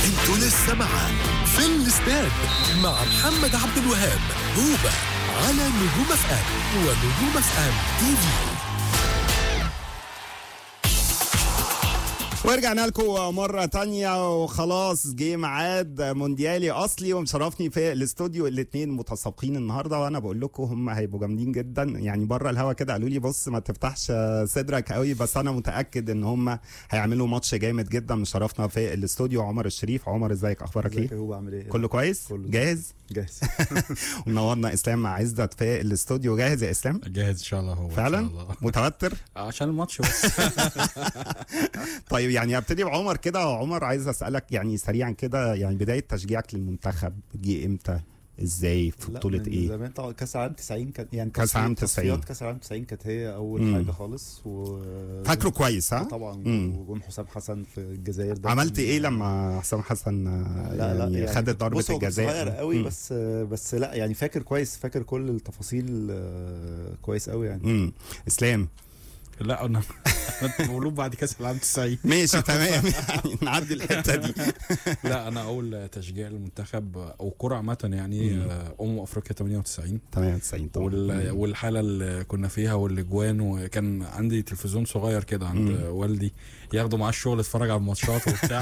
انتوا لسه معاه في الاستاد مع محمد عبد الوهاب هوبا على نجوم اف ام ونجوم اف ام تي في ورجعنا لكم مرة تانية وخلاص جه ميعاد مونديالي أصلي ومشرفني في الاستوديو الاتنين متسابقين النهاردة وأنا بقول لكم هم هيبقوا جامدين جدا يعني بره الهوا كده قالوا لي بص ما تفتحش صدرك قوي بس أنا متأكد إن هم هيعملوا ماتش جامد جدا مشرفنا في الاستوديو عمر الشريف عمر ازيك أخبارك ازيك إيه؟ يا هو عامل ايه؟ كله كويس؟ كله جاهز؟ جاهز ومنورنا إسلام مع عزت في الاستوديو جاهز يا إسلام؟ جاهز ان شاء الله هو إن فعلا؟ شاء الله. متوتر؟ عشان الماتش بس طيب يعني ابتدي بعمر كده عمر عايز اسالك يعني سريعا كده يعني بدايه تشجيعك للمنتخب جه امتى ازاي في لا، بطوله من ايه زمان طبعا كاس عام 90 كان يعني كأس عام تصفيات- 90. تصفيات كاس عام 90 كانت هي اول مم. حاجه خالص و فاكره كويس ها طبعا مم. وجون حسام حسن في الجزائر ده عملت كان- ايه لما حسام حسن آه، لا لا يعني, يعني خدت ضربه بص هو كنت الجزاء صغير قوي مم. بس بس لا يعني فاكر كويس فاكر كل التفاصيل آه، كويس قوي يعني امم اسلام لا انا أنا مولود بعد كاس العالم 90 ماشي تمام يعني نعدي الحته دي لا انا اول تشجيع للمنتخب او كرة عامه يعني مم. آه، امم افريقيا 98 98 طبعا وال- مم. والحاله اللي كنا فيها والاجوان وكان عندي تلفزيون صغير كده عند مم. والدي ياخدوا معاه الشغل اتفرج على الماتشات وبتاع